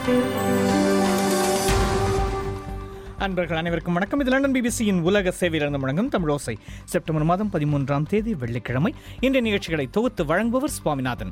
அன்பர்கள் அனைவருக்கும் வணக்கம் இது லண்டன் பிபிசியின் உலக சேவையிலிருந்து முழங்கும் தமிழோசை செப்டம்பர் மாதம் பதிமூன்றாம் தேதி வெள்ளிக்கிழமை இன்றைய நிகழ்ச்சிகளை தொகுத்து வழங்குபவர் சுவாமிநாதன்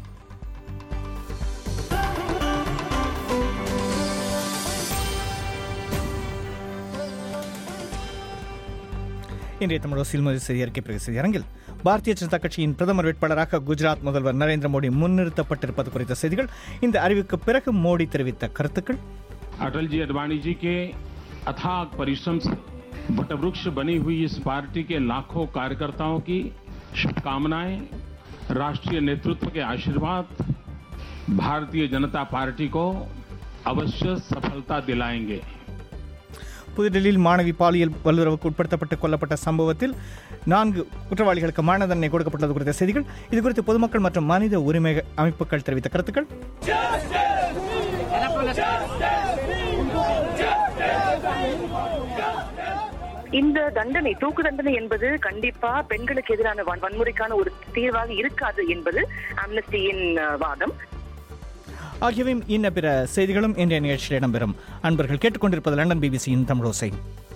இன்றைய தமிழோசில் முதல் செய்தி அறிக்கை பிறகு செய்தி அரங்கில் பாரதிய ஜனதா கட்சியின் பிரதமர் வேட்பாளராக குஜராத் முதல்வர் நரேந்திர மோடி முன்னிறுத்தப்பட்டிருப்பது குறித்த செய்திகள் இந்த அறிவுக்கு பிறகு மோடி தெரிவித்த கருத்துக்கள் अटल जी अडवाणी जी के अथाग परिश्रम से वटवृक्ष बनी हुई इस पार्टी के लाखों कार्यकर्ताओं की शुभकामनाएं राष्ट्रीय नेतृत्व के आशीर्वाद भारतीय जनता पार्टी को अवश्य सफलता दिलाएंगे புதுடெல்லியில் மாணவி பாலியல் வல்லுறவுக்கு உட்படுத்தப்பட்டு கொல்லப்பட்ட சம்பவத்தில் நான்கு குற்றவாளிகளுக்கு மரண தண்டனை கொடுக்கப்பட்டது குறித்த செய்திகள் இது குறித்து பொதுமக்கள் மற்றும் மனித உரிமை அமைப்புகள் தெரிவித்த கருத்துக்கள் இந்த தண்டனை தூக்கு தண்டனை என்பது கண்டிப்பா பெண்களுக்கு எதிரான வன்- வன்முறைக்கான ஒரு தீர்வாக இருக்காது என்பது அம்னஸ்டியின் அஹ், வாதம் ஆகியவையும் இன்ன பிற செய்திகளும் இன்றைய நிகழ்ச்சியில் இடம்பெறும் அன்பர்கள் கேட்டுக்கொண்டிருப்பது லண்டன் பிபிசியின் தமிழோசை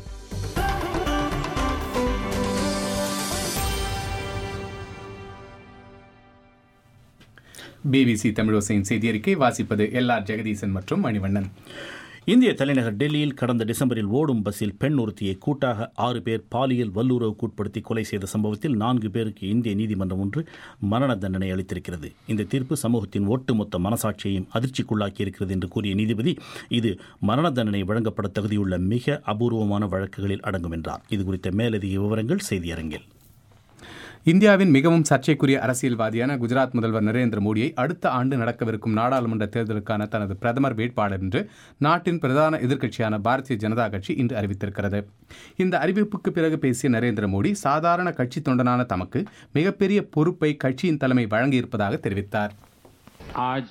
பிபிசி தமிழோசையின் செய்தியறிக்கை வாசிப்பது எல் ஆர் ஜெகதீசன் மற்றும் மணிவண்ணன் இந்திய தலைநகர் டெல்லியில் கடந்த டிசம்பரில் ஓடும் பஸ்ஸில் பெண் ஒருத்தியை கூட்டாக ஆறு பேர் பாலியல் வல்லுறவுக்குட்படுத்தி கொலை செய்த சம்பவத்தில் நான்கு பேருக்கு இந்திய நீதிமன்றம் ஒன்று மரண தண்டனை அளித்திருக்கிறது இந்த தீர்ப்பு சமூகத்தின் ஒட்டுமொத்த மனசாட்சியையும் அதிர்ச்சிக்குள்ளாக்கியிருக்கிறது என்று கூறிய நீதிபதி இது மரண தண்டனை வழங்கப்பட தகுதியுள்ள மிக அபூர்வமான வழக்குகளில் அடங்கும் என்றார் இது குறித்த மேலதிக விவரங்கள் செய்தியரங்கில் இந்தியாவின் மிகவும் சர்ச்சைக்குரிய அரசியல்வாதியான குஜராத் முதல்வர் நரேந்திர மோடியை அடுத்த ஆண்டு நடக்கவிருக்கும் நாடாளுமன்ற தேர்தலுக்கான தனது பிரதமர் வேட்பாளர் என்று நாட்டின் பிரதான எதிர்க்கட்சியான பாரதிய ஜனதா கட்சி இன்று அறிவித்திருக்கிறது இந்த அறிவிப்புக்கு பிறகு பேசிய நரேந்திர மோடி சாதாரண கட்சி தொண்டனான தமக்கு மிகப்பெரிய பொறுப்பை கட்சியின் தலைமை வழங்கியிருப்பதாக தெரிவித்தார் आज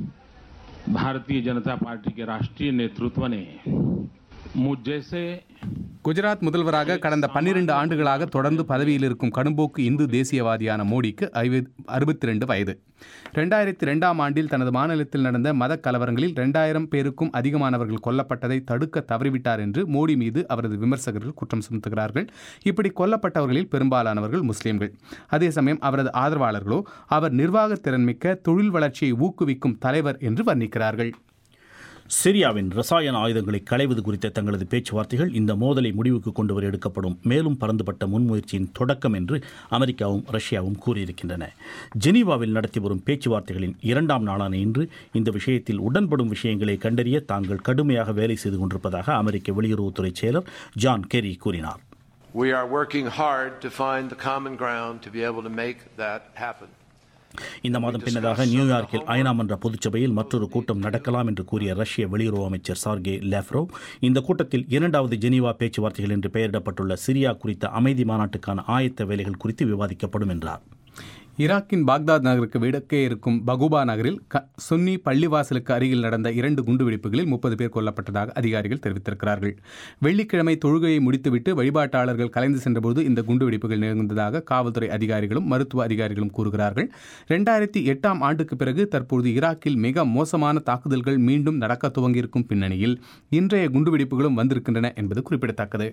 भारतीय जनता पार्टी के राष्ट्रीय नेतृत्व ने मुझ जैसे குஜராத் முதல்வராக கடந்த பன்னிரண்டு ஆண்டுகளாக தொடர்ந்து பதவியில் இருக்கும் கடும்போக்கு இந்து தேசியவாதியான மோடிக்கு அறுபத்தி ரெண்டு வயது ரெண்டாயிரத்தி ரெண்டாம் ஆண்டில் தனது மாநிலத்தில் நடந்த மத கலவரங்களில் ரெண்டாயிரம் பேருக்கும் அதிகமானவர்கள் கொல்லப்பட்டதை தடுக்க தவறிவிட்டார் என்று மோடி மீது அவரது விமர்சகர்கள் குற்றம் சுமத்துகிறார்கள் இப்படி கொல்லப்பட்டவர்களில் பெரும்பாலானவர்கள் முஸ்லிம்கள் அதே சமயம் அவரது ஆதரவாளர்களோ அவர் நிர்வாகத் திறன்மிக்க தொழில் வளர்ச்சியை ஊக்குவிக்கும் தலைவர் என்று வர்ணிக்கிறார்கள் சிரியாவின் ரசாயன ஆயுதங்களை களைவது குறித்த தங்களது பேச்சுவார்த்தைகள் இந்த மோதலை முடிவுக்கு கொண்டு வர எடுக்கப்படும் மேலும் பறந்துபட்ட முன்முயற்சியின் தொடக்கம் என்று அமெரிக்காவும் ரஷ்யாவும் கூறியிருக்கின்றன ஜெனீவாவில் நடத்தி வரும் பேச்சுவார்த்தைகளின் இரண்டாம் நாளான இன்று இந்த விஷயத்தில் உடன்படும் விஷயங்களை கண்டறிய தாங்கள் கடுமையாக வேலை செய்து கொண்டிருப்பதாக அமெரிக்க வெளியுறவுத்துறை செயலர் ஜான் கெரி கூறினார் We are working hard to find the common ground to be able to make that happen. இந்த மாதம் பின்னதாக நியூயார்க்கில் ஐநா மன்ற பொதுச்சபையில் மற்றொரு கூட்டம் நடக்கலாம் என்று கூறிய ரஷ்ய வெளியுறவு அமைச்சர் சார்கே லேவ்ரோவ் இந்த கூட்டத்தில் இரண்டாவது ஜெனீவா பேச்சுவார்த்தைகள் என்று பெயரிடப்பட்டுள்ள சிரியா குறித்த அமைதி மாநாட்டுக்கான ஆயத்த வேலைகள் குறித்து விவாதிக்கப்படும் என்றார் ஈராக்கின் பாக்தாத் நகருக்கு விடக்கே இருக்கும் பகுபா நகரில் க சுன்னி பள்ளிவாசலுக்கு அருகில் நடந்த இரண்டு குண்டுவெடிப்புகளில் முப்பது பேர் கொல்லப்பட்டதாக அதிகாரிகள் தெரிவித்திருக்கிறார்கள் வெள்ளிக்கிழமை தொழுகையை முடித்துவிட்டு வழிபாட்டாளர்கள் கலைந்து சென்றபோது இந்த குண்டுவெடிப்புகள் நிகழ்ந்ததாக காவல்துறை அதிகாரிகளும் மருத்துவ அதிகாரிகளும் கூறுகிறார்கள் ரெண்டாயிரத்தி எட்டாம் ஆண்டுக்கு பிறகு தற்போது ஈராக்கில் மிக மோசமான தாக்குதல்கள் மீண்டும் நடக்க துவங்கியிருக்கும் பின்னணியில் இன்றைய குண்டுவெடிப்புகளும் வந்திருக்கின்றன என்பது குறிப்பிடத்தக்கது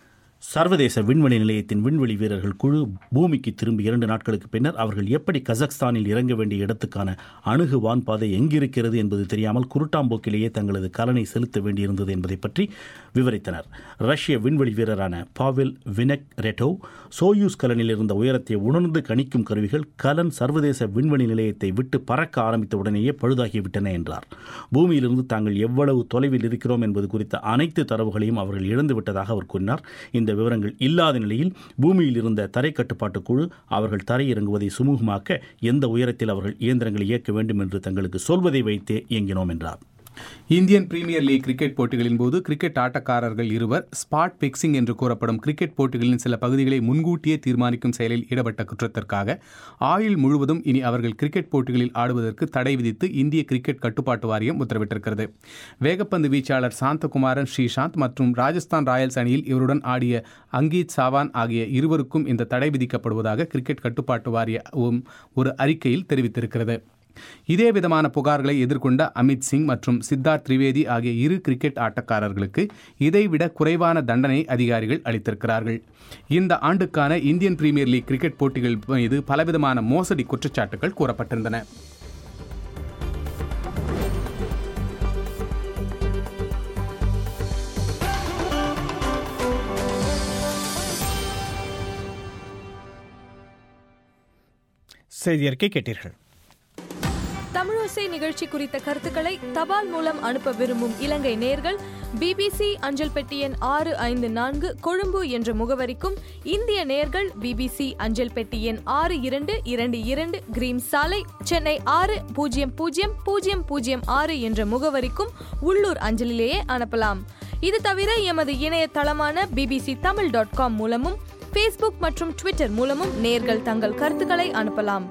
சர்வதேச விண்வெளி நிலையத்தின் விண்வெளி வீரர்கள் குழு பூமிக்கு திரும்பி இரண்டு நாட்களுக்கு பின்னர் அவர்கள் எப்படி கசக்ஸ்தானில் இறங்க வேண்டிய இடத்துக்கான அணுகு வான்பாதை எங்கிருக்கிறது என்பது தெரியாமல் குருட்டாம்போக்கிலேயே தங்களது கலனை செலுத்த வேண்டியிருந்தது என்பதை பற்றி விவரித்தனர் ரஷ்ய விண்வெளி வீரரான பாவில் வினக் ரெட்டோவ் சோயூஸ் கலனில் இருந்த உயரத்தை உணர்ந்து கணிக்கும் கருவிகள் கலன் சர்வதேச விண்வெளி நிலையத்தை விட்டு பறக்க ஆரம்பித்த உடனேயே பழுதாகிவிட்டன என்றார் பூமியிலிருந்து தாங்கள் எவ்வளவு தொலைவில் இருக்கிறோம் என்பது குறித்த அனைத்து தரவுகளையும் அவர்கள் இழந்துவிட்டதாக அவர் கூறினார் இந்த விவரங்கள் இல்லாத நிலையில் பூமியில் இருந்த தரை கட்டுப்பாட்டு குழு அவர்கள் தரையிறங்குவதை சுமூகமாக்க எந்த உயரத்தில் அவர்கள் இயந்திரங்களை இயக்க வேண்டும் என்று தங்களுக்கு சொல்வதை வைத்தே இயங்கினோம் என்றார் இந்தியன் பிரீமியர் லீக் கிரிக்கெட் போட்டிகளின் போது கிரிக்கெட் ஆட்டக்காரர்கள் இருவர் ஸ்பாட் பிக்சிங் என்று கூறப்படும் கிரிக்கெட் போட்டிகளின் சில பகுதிகளை முன்கூட்டியே தீர்மானிக்கும் செயலில் ஈடுபட்ட குற்றத்திற்காக ஆயுள் முழுவதும் இனி அவர்கள் கிரிக்கெட் போட்டிகளில் ஆடுவதற்கு தடை விதித்து இந்திய கிரிக்கெட் கட்டுப்பாட்டு வாரியம் உத்தரவிட்டிருக்கிறது வேகப்பந்து வீச்சாளர் சாந்தகுமாரன் ஸ்ரீசாந்த் மற்றும் ராஜஸ்தான் ராயல்ஸ் அணியில் இவருடன் ஆடிய அங்கீத் சாவான் ஆகிய இருவருக்கும் இந்த தடை விதிக்கப்படுவதாக கிரிக்கெட் கட்டுப்பாட்டு வாரியம் ஒரு அறிக்கையில் தெரிவித்திருக்கிறது இதே விதமான புகார்களை எதிர்கொண்ட அமித் சிங் மற்றும் சித்தார்த் திரிவேதி ஆகிய இரு கிரிக்கெட் ஆட்டக்காரர்களுக்கு இதைவிட குறைவான தண்டனை அதிகாரிகள் அளித்திருக்கிறார்கள் இந்த ஆண்டுக்கான இந்தியன் பிரீமியர் லீக் கிரிக்கெட் போட்டிகள் மீது பலவிதமான மோசடி குற்றச்சாட்டுகள் கூறப்பட்டிருந்தன செய்தி அறிக்கை கேட்டீர்கள் தமிழோசை நிகழ்ச்சி குறித்த கருத்துக்களை தபால் மூலம் அனுப்ப விரும்பும் இலங்கை நேர்கள் பிபிசி அஞ்சல் பெட்டி எண் ஆறு ஐந்து நான்கு கொழும்பு என்ற முகவரிக்கும் இந்திய நேர்கள் பிபிசி அஞ்சல் பெட்டி எண் ஆறு இரண்டு இரண்டு இரண்டு கிரீம் சாலை சென்னை ஆறு பூஜ்ஜியம் பூஜ்ஜியம் பூஜ்ஜியம் பூஜ்ஜியம் ஆறு என்ற முகவரிக்கும் உள்ளூர் அஞ்சலிலேயே அனுப்பலாம் இது தவிர எமது இணையதளமான பிபிசி தமிழ் டாட் காம் மூலமும் ஃபேஸ்புக் மற்றும் ட்விட்டர் மூலமும் நேர்கள் தங்கள் கருத்துக்களை அனுப்பலாம்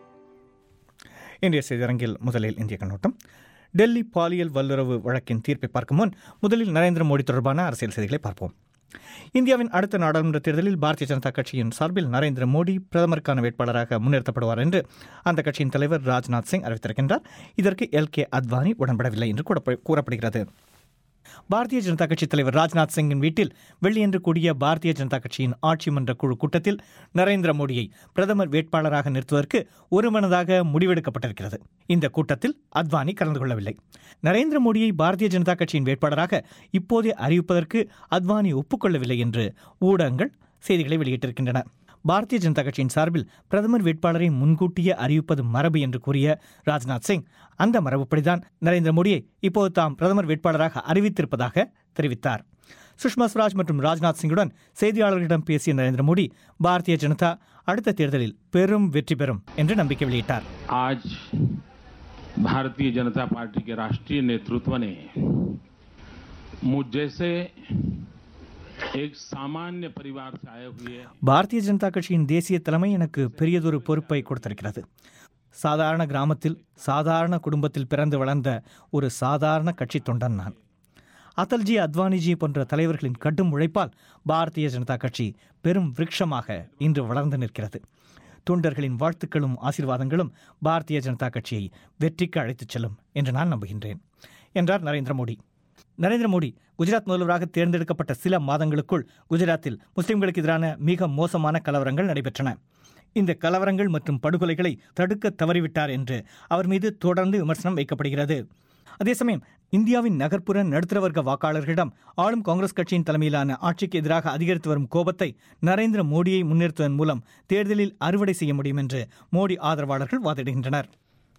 இன்றைய செய்தியரங்கில் முதலில் இந்திய கண்ணோட்டம் டெல்லி பாலியல் வல்லுறவு வழக்கின் தீர்ப்பை பார்க்கும் முன் முதலில் நரேந்திர மோடி தொடர்பான அரசியல் செய்திகளை பார்ப்போம் இந்தியாவின் அடுத்த நாடாளுமன்ற தேர்தலில் பாரதிய ஜனதா கட்சியின் சார்பில் நரேந்திர மோடி பிரதமருக்கான வேட்பாளராக முன்னிறுத்தப்படுவார் என்று அந்த கட்சியின் தலைவர் ராஜ்நாத் சிங் அறிவித்திருக்கின்றார் இதற்கு எல் கே அத்வானி உடன்படவில்லை என்று கூறப்ப- கூறப்படுகிறது பாரதிய ஜனதா கட்சி தலைவர் ராஜ்நாத் சிங்கின் வீட்டில் வெள்ளியன்று கூடிய பாரதிய ஜனதா கட்சியின் ஆட்சி மன்ற குழு கூட்டத்தில் நரேந்திர மோடியை பிரதமர் வேட்பாளராக நிறுத்துவதற்கு ஒருமனதாக முடிவெடுக்கப்பட்டிருக்கிறது இந்த கூட்டத்தில் அத்வானி கலந்து கொள்ளவில்லை நரேந்திர மோடியை பாரதிய ஜனதா கட்சியின் வேட்பாளராக இப்போதே அறிவிப்பதற்கு அத்வானி ஒப்புக்கொள்ளவில்லை என்று ஊடகங்கள் செய்திகளை வெளியிட்டிருக்கின்றன பாரதிய ஜனதா கட்சியின் சார்பில் பிரதமர் வேட்பாளரை முன்கூட்டியே அறிவிப்பது மரபு என்று கூறிய ராஜ்நாத் சிங் அந்த மரபுப்படிதான் நரேந்திர மோடியை இப்போது தாம் பிரதமர் வேட்பாளராக அறிவித்திருப்பதாக தெரிவித்தார் சுஷ்மா ஸ்வராஜ் மற்றும் ராஜ்நாத் சிங்குடன் செய்தியாளர்களிடம் பேசிய நரேந்திர மோடி பாரதிய ஜனதா அடுத்த தேர்தலில் பெரும் வெற்றி பெறும் என்று நம்பிக்கை வெளியிட்டார் आज भारतीय जनता पार्टी के राष्ट्रीय नेतृत्व ने मुझ जैसे एक सामान्य परिवार से आए हुए பாரதிய ஜனதா கட்சியின் தேசிய தலைமை எனக்கு பெரியதொரு பொறுப்பை கொடுத்திருக்கிறது சாதாரண கிராமத்தில் சாதாரண குடும்பத்தில் பிறந்து வளர்ந்த ஒரு சாதாரண கட்சி தொண்டன் நான் அடல்ஜி அத்வானிஜி போன்ற தலைவர்களின் கடும் உழைப்பால் பாரதிய ஜனதா கட்சி பெரும் விருட்சமாக இன்று வளர்ந்து நிற்கிறது தொண்டர்களின் வாழ்த்துக்களும் ஆசீர்வாதங்களும் பாரதிய ஜனதா கட்சியை வெற்றிக்கு அழைத்துச் செல்லும் என்று நான் நம்புகின்றேன் என்றார் நரேந்திர மோடி நரேந்திர மோடி குஜராத் முதல்வராக தேர்ந்தெடுக்கப்பட்ட சில மாதங்களுக்குள் குஜராத்தில் முஸ்லிம்களுக்கு எதிரான மிக மோசமான கலவரங்கள் நடைபெற்றன இந்த கலவரங்கள் மற்றும் படுகொலைகளை தடுக்க தவறிவிட்டார் என்று அவர் மீது தொடர்ந்து விமர்சனம் வைக்கப்படுகிறது அதே சமயம் இந்தியாவின் நகர்ப்புற நடுத்தர வர்க்க வாக்காளர்களிடம் ஆளும் காங்கிரஸ் கட்சியின் தலைமையிலான ஆட்சிக்கு எதிராக அதிகரித்து வரும் கோபத்தை நரேந்திர மோடியை முன்னிறுத்துவதன் மூலம் தேர்தலில் அறுவடை செய்ய முடியும் என்று மோடி ஆதரவாளர்கள் வாதிடுகின்றனர்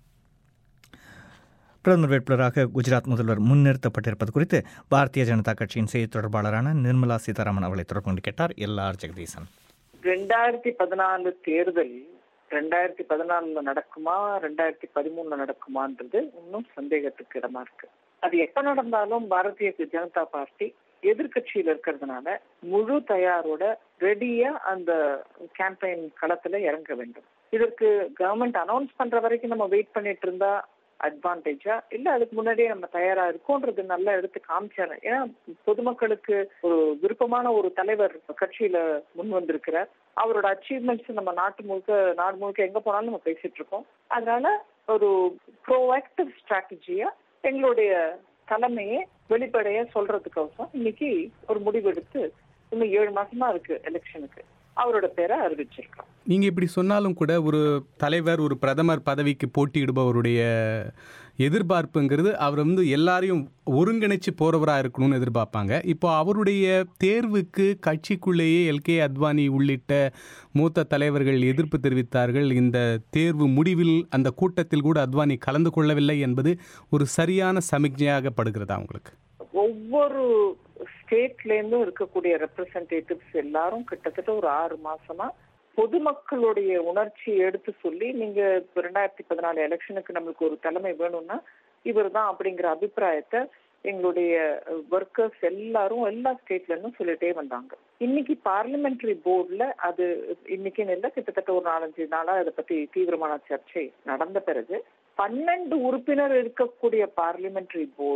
பிரதமர் வேட்பாளராக குஜராத் முதல்வர் முன்னிறுத்தப்பட்டிருப்பது குறித்து பாரதிய ஜனதா கட்சியின் செய்தி தொடர்பாளரான நிர்மலா சீதாராமன் அவர்களை தொடர்பு கொண்டு கேட்டார் எல் ஆர் ஜெகதீசன் ரெண்டாயிரத்தி பதினாலு தேர்தல் ரெண்டாயிரத்தி பதினாலுல நடக்குமா ரெண்டாயிரத்தி பதிமூணுல நடக்குமான்றது இன்னும் சந்தேகத்துக்கு இடமா இருக்கு அது எப்ப நடந்தாலும் பாரதிய ஜனதா பார்ட்டி எதிர்க்கட்சியில இருக்கிறதுனால முழு தயாரோட ரெடியா அந்த கேம்பெயின் களத்துல இறங்க வேண்டும் இதற்கு கவர்மெண்ட் அனௌன்ஸ் பண்ற வரைக்கும் நம்ம வெயிட் பண்ணிட்டு இருந்தா அட்வான்டேஜா இல்ல அதுக்கு முன்னாடியே நம்ம தயாரா இருக்கோன்றது நல்லா எடுத்து காமிச்சாரு ஏன்னா பொதுமக்களுக்கு ஒரு விருப்பமான ஒரு தலைவர் கட்சியில முன் வந்திருக்கிறார் அவரோட அச்சீவ்மெண்ட்ஸ் நம்ம நாட்டு முழுக்க நாடு முழுக்க எங்க போனாலும் நம்ம பேசிட்டு இருக்கோம் அதனால ஒரு ப்ரோஆக்டிவ் ஸ்ட்ராட்டஜியா எங்களுடைய தலைமையை வெளிப்படையா சொல்றதுக்கோசம் இன்னைக்கு ஒரு முடிவெடுத்து இன்னும் ஏழு மாசமா இருக்கு எலெக்ஷனுக்கு அவரோட பேரை அறிவிச்சிருக்கோம் நீங்க இப்படி சொன்னாலும் கூட ஒரு தலைவர் ஒரு பிரதமர் பதவிக்கு போட்டியிடுபவருடைய எதிர்பார்ப்புங்கிறது அவர் வந்து எல்லாரையும் ஒருங்கிணைச்சு போறவராக இருக்கணும்னு எதிர்பார்ப்பாங்க இப்போ அவருடைய தேர்வுக்கு கட்சிக்குள்ளேயே எல்கே அத்வானி உள்ளிட்ட மூத்த தலைவர்கள் எதிர்ப்பு தெரிவித்தார்கள் இந்த தேர்வு முடிவில் அந்த கூட்டத்தில் கூட அத்வானி கலந்து கொள்ளவில்லை என்பது ஒரு சரியான சமிக்ஞையாக படுகிறதா உங்களுக்கு ஒவ்வொரு ஸ்டேட்ல இருந்தும் இருக்கக்கூடிய ரெப்ரசன்டேட்டிவ்ஸ் எல்லாரும் கிட்டத்தட்ட ஒரு ஆறு மாசமா பொதுமக்களுடைய உணர்ச்சியை எடுத்து சொல்லி நீங்க இப்ப ரெண்டாயிரத்தி பதினாலு எலெக்ஷனுக்கு நம்மளுக்கு ஒரு தலைமை வேணும்னா இவர் தான் அப்படிங்கிற அபிப்பிராயத்தை எங்களுடைய ஒர்க்கர்ஸ் எல்லாரும் எல்லா ஸ்டேட்ல இருந்தும் சொல்லிட்டே வந்தாங்க இன்னைக்கு பார்லிமெண்டரி போர்டுல அது இன்னைக்குன்னு இல்லை கிட்டத்தட்ட ஒரு நாலஞ்சு நாளா அதை பத்தி தீவிரமான சர்ச்சை நடந்த பிறகு பன்னெண்டு உறுப்பினர் இருக்கக்கூடிய பார்லிமெண்டரி போர்டுல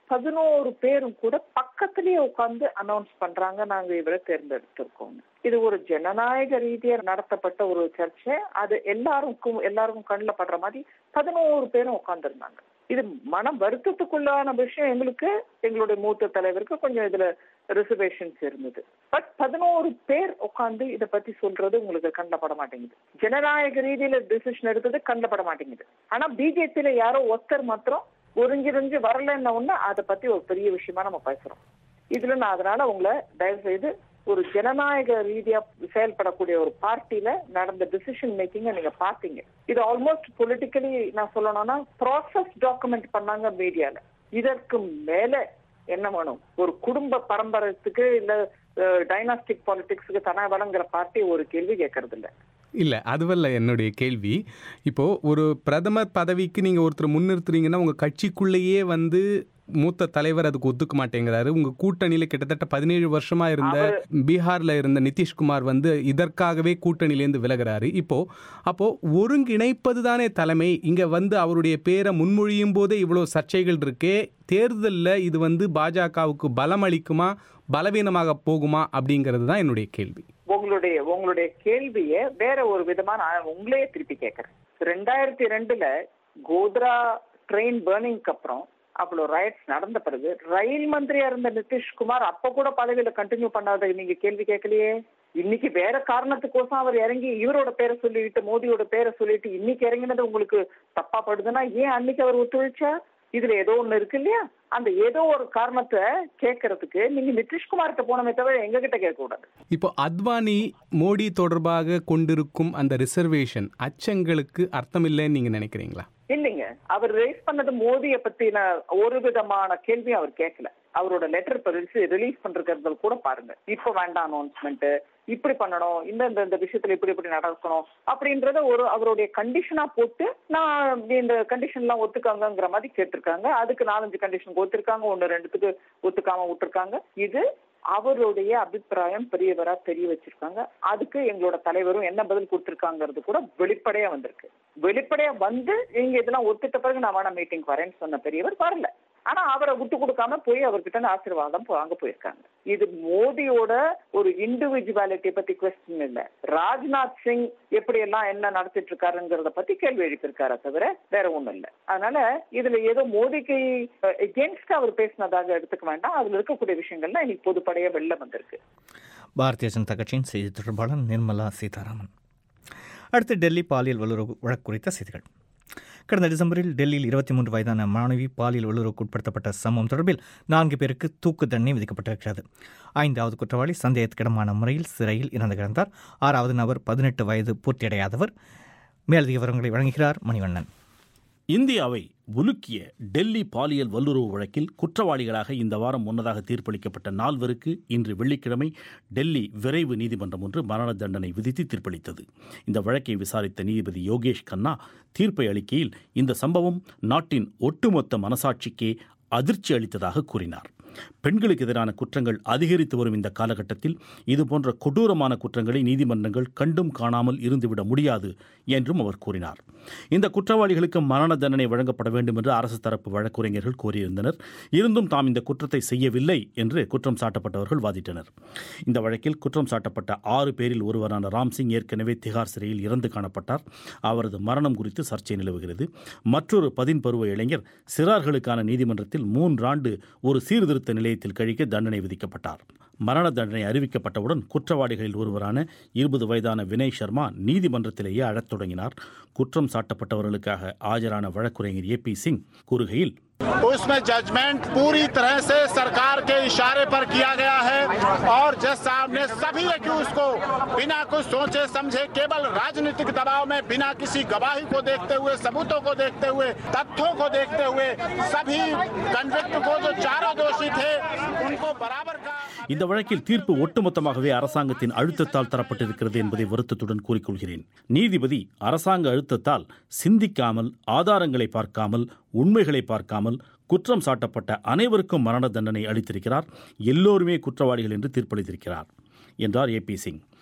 பதினோரு பேரும் கூட பக்கத்திலேயே உட்கார்ந்து அனௌன்ஸ் பண்றாங்க நாங்க இவரை தேர்ந்தெடுத்திருக்கோம் இது ஒரு ஜனநாயக ரீதியா நடத்தப்பட்ட ஒரு சர்ச்சை அது எல்லாருக்கும் எல்லாருக்கும் கண்ணில் படுற மாதிரி பதினோரு பேரும் உட்கார்ந்துருந்தாங்க இது மன வருத்தத்துக்குள்ளான விஷயம் எங்களுக்கு எங்களுடைய மூத்த தலைவருக்கு கொஞ்சம் இதுல ரிசர்வேஷன்ஸ் இருந்தது பட் பதினோரு பேர் உட்கார்ந்து இத பத்தி சொல்றது உங்களுக்கு கண்ணில் பட மாட்டேங்குது ஜனநாயக ரீதியில டிசிஷன் எடுத்தது கண்ணில் பட மாட்டேங்குது ஆனா பிஜேபியில யாரோ ஒருத்தர் மாத்திரம் ஒருங்கிருந்து வரலன்ன உடனே அதை பத்தி ஒரு பெரிய விஷயமா நம்ம பேசுறோம் இதுல நான் அதனால உங்களை தயவு செய்து ஒரு ஜனநாயக ரீதியா செயல்படக்கூடிய ஒரு பார்ட்டில நடந்த டிசிஷன் மேக்கிங்க நீங்க பாத்தீங்க இது ஆல்மோஸ்ட் பொலிட்டிக்கலி நான் சொல்லணும்னா ப்ராசஸ் டாக்குமெண்ட் பண்ணாங்க மீடியால இதற்கு மேல என்ன வேணும் ஒரு குடும்ப பரம்பரத்துக்கு இல்ல டைனாஸ்டிக் பாலிடிக்ஸுக்கு தன வழங்குற பார்ட்டி ஒரு கேள்வி கேட்கறது இல்ல இல்லை அதுவல்ல என்னுடைய கேள்வி இப்போது ஒரு பிரதமர் பதவிக்கு நீங்கள் ஒருத்தர் முன்னிறுத்துறீங்கன்னா உங்கள் கட்சிக்குள்ளேயே வந்து மூத்த தலைவர் அதுக்கு ஒத்துக்க மாட்டேங்கிறாரு உங்க கூட்டணியில கிட்டத்தட்ட பதினேழு வருஷமா இருந்த பீகார்ல இருந்த நிதிஷ்குமார் வந்து இதற்காகவே கூட்டணியிலேருந்து விலகிறாரு இப்போ அப்போ ஒருங்கிணைப்பது தானே தலைமை இங்க வந்து அவருடைய பேரை முன்மொழியும் போதே இவ்வளவு சர்ச்சைகள் இருக்கே தேர்தலில் இது வந்து பாஜகவுக்கு பலம் அளிக்குமா பலவீனமாக போகுமா அப்படிங்கிறது தான் என்னுடைய கேள்வி உங்களுடைய உங்களுடைய கேள்விய வேற ஒரு விதமா நான் உங்களையே திருப்பி கேட்கறேன் ரெண்டாயிரத்தி ரெண்டுல கோத்ரா ட்ரெயின் பேர்னிங்க்கு அப்புறம் அவ்வளவு ரைட்ஸ் நடந்த பிறகு ரயில் மந்திரியா இருந்த நிதிஷ்குமார் அப்ப கூட பதவியில கண்டினியூ பண்ணாத நீங்க கேள்வி கேட்கலையே இன்னைக்கு வேற காரணத்துக்கோசம் அவர் இறங்கி இவரோட பேரை சொல்லிட்டு மோடியோட பேரை சொல்லிட்டு இன்னைக்கு இறங்கினது உங்களுக்கு தப்பா படுதுன்னா ஏன் அன்னைக்கு அவர் ஒத்துழைச்சா இதுல ஏதோ ஒண்ணு இருக்கு இல்லையா அந்த ஏதோ ஒரு காரணத்தை கேட்கறதுக்கு நீங்க நிதிஷ்குமார்கிட்ட போனமே தவிர எங்க கிட்ட கேட்க கூடாது இப்போ அத்வானி மோடி தொடர்பாக கொண்டிருக்கும் அந்த ரிசர்வேஷன் அச்சங்களுக்கு அர்த்தமில்லைன்னு நீங்க நினைக்கிறீங்களா இல்லைங்க அவர் ரைஸ் பண்ணது மோதிய பத்தின ஒரு விதமான கேள்வி அவர் கேட்கல அவரோட லெட்டர் ரிலீஸ் பண்றது கூட பாருங்க இப்ப வேண்டாம் அனௌன்ஸ்மெண்ட் இப்படி பண்ணணும் இந்த இந்த இந்த விஷயத்துல இப்படி இப்படி நடக்கணும் அப்படின்றத ஒரு அவருடைய கண்டிஷனா போட்டு நான் இந்த கண்டிஷன் எல்லாம் ஒத்துக்காங்கிற மாதிரி கேட்டிருக்காங்க அதுக்கு நாலஞ்சு கண்டிஷன் ஒத்துருக்காங்க ஒன்னு ரெண்டுத்துக்கு ஒத்துக்காம விட்டுருக்காங்க இது அவருடைய அபிப்பிராயம் பெரியவரா தெரிய வச்சிருக்காங்க அதுக்கு எங்களோட தலைவரும் என்ன பதில் கொடுத்திருக்காங்கிறது கூட வெளிப்படையா வந்திருக்கு வெளிப்படையா வந்து நீங்க இதெல்லாம் ஒத்துட்ட பிறகு நான் வேணா மீட்டிங் வரேன்னு சொன்ன பெரியவர் வரல ஆனா அவரை விட்டு கொடுக்காம போய் அவர்கிட்ட ஆசீர்வாதம் வாங்க போயிருக்காங்க இது மோடியோட ஒரு இண்டிவிஜுவாலிட்டி பத்தி கொஸ்டின் இல்ல ராஜ்நாத் சிங் எப்படி எல்லாம் என்ன நடத்திட்டு இருக்காருங்கிறத பத்தி கேள்வி எழுப்பியிருக்காரு தவிர வேற ஒண்ணும் இல்ல அதனால இதுல ஏதோ மோடிக்கு எகேன்ஸ்ட் அவர் பேசினதாக எடுத்துக்க வேண்டாம் அதுல இருக்கக்கூடிய விஷயங்கள்லாம் இன்னைக்கு பொதுப்படையா வெளில வந்திருக்கு பாரதிய ஜனதா கட்சியின் செய்தி தொடர்பாளர் நிர்மலா சீதாராமன் அடுத்து டெல்லி பாலியல் வல்லுறவு வழக்கு குறித்த செய்திகள் கடந்த டிசம்பரில் டெல்லியில் இருபத்தி மூன்று வயதான மாணவி பாலியல் வல்லுறவுக்கு உட்படுத்தப்பட்ட சம்பவம் தொடர்பில் நான்கு பேருக்கு தூக்கு தண்டனை விதிக்கப்பட்டிருக்கிறது ஐந்தாவது குற்றவாளி சந்தேகத்துக்கிடமான முறையில் சிறையில் இறந்து கிடந்தார் ஆறாவது நபர் பதினெட்டு வயது பூர்த்தியடையாதவர் மேலதிக விவரங்களை வழங்குகிறார் மணிவண்ணன் இந்தியாவை உலுக்கிய டெல்லி பாலியல் வல்லுறவு வழக்கில் குற்றவாளிகளாக இந்த வாரம் முன்னதாக தீர்ப்பளிக்கப்பட்ட நால்வருக்கு இன்று வெள்ளிக்கிழமை டெல்லி விரைவு நீதிமன்றம் ஒன்று மரண தண்டனை விதித்து தீர்ப்பளித்தது இந்த வழக்கை விசாரித்த நீதிபதி யோகேஷ் கண்ணா தீர்ப்பை அளிக்கையில் இந்த சம்பவம் நாட்டின் ஒட்டுமொத்த மனசாட்சிக்கே அதிர்ச்சி அளித்ததாக கூறினார் பெண்களுக்கு எதிரான குற்றங்கள் அதிகரித்து வரும் இந்த காலகட்டத்தில் இதுபோன்ற கொடூரமான குற்றங்களை நீதிமன்றங்கள் கண்டும் காணாமல் இருந்துவிட முடியாது என்றும் அவர் கூறினார் இந்த குற்றவாளிகளுக்கு மரண தண்டனை வழங்கப்பட வேண்டும் என்று அரசு தரப்பு வழக்குரைஞர்கள் கோரியிருந்தனர் இருந்தும் தாம் இந்த குற்றத்தை செய்யவில்லை என்று குற்றம் சாட்டப்பட்டவர்கள் வாதிட்டனர் இந்த வழக்கில் குற்றம் சாட்டப்பட்ட ஆறு பேரில் ஒருவரான ராம்சிங் ஏற்கனவே திகார் சிறையில் இறந்து காணப்பட்டார் அவரது மரணம் குறித்து சர்ச்சை நிலவுகிறது மற்றொரு பதின்பருவ இளைஞர் சிறார்களுக்கான நீதிமன்றத்தில் மூன்றாண்டு ஒரு சீர்திருத்த நிலையத்தில் கழிக்க தண்டனை விதிக்கப்பட்டார் மரண தண்டனை அறிவிக்கப்பட்டவுடன் குற்றவாளிகளில் ஒருவரான இருபது வயதான வினய் சர்மா நீதிமன்றத்திலேயே அழத் தொடங்கினார் குற்றம் சாட்டப்பட்டவர்களுக்காக ஆஜரான வழக்குரைஞர் ஏ பி சிங் கூறுகையில் उसमें जजमेंट पूरी तरह से सरकार के इशारे पर किया गया है और जज साहब ने सभी एक्यूज को बिना कुछ सोचे समझे केवल राजनीतिक दबाव में बिना किसी गवाही को देखते हुए सबूतों को देखते हुए तथ्यों को देखते हुए सभी कन्विक्ट को जो चारों दोषी थे उनको बराबर का இந்த வழக்கில் தீர்ப்பு ஒட்டுமொத்தமாகவே அரசாங்கத்தின் அழுத்தத்தால் தரப்பட்டிருக்கிறது என்பதை வருத்தத்துடன் கூறிக்கொள்கிறேன் நீதிபதி அரசாங்க அழுத்தத்தால் சிந்திக்காமல் ஆதாரங்களை பார்க்காமல் உண்மைகளை பார்க்காமல் குற்றம் சாட்டப்பட்ட அனைவருக்கும் மரண தண்டனை அளித்திருக்கிறார் எல்லோருமே குற்றவாளிகள் என்று தீர்ப்பளித்திருக்கிறார் என்றார் ஏ பி சிங்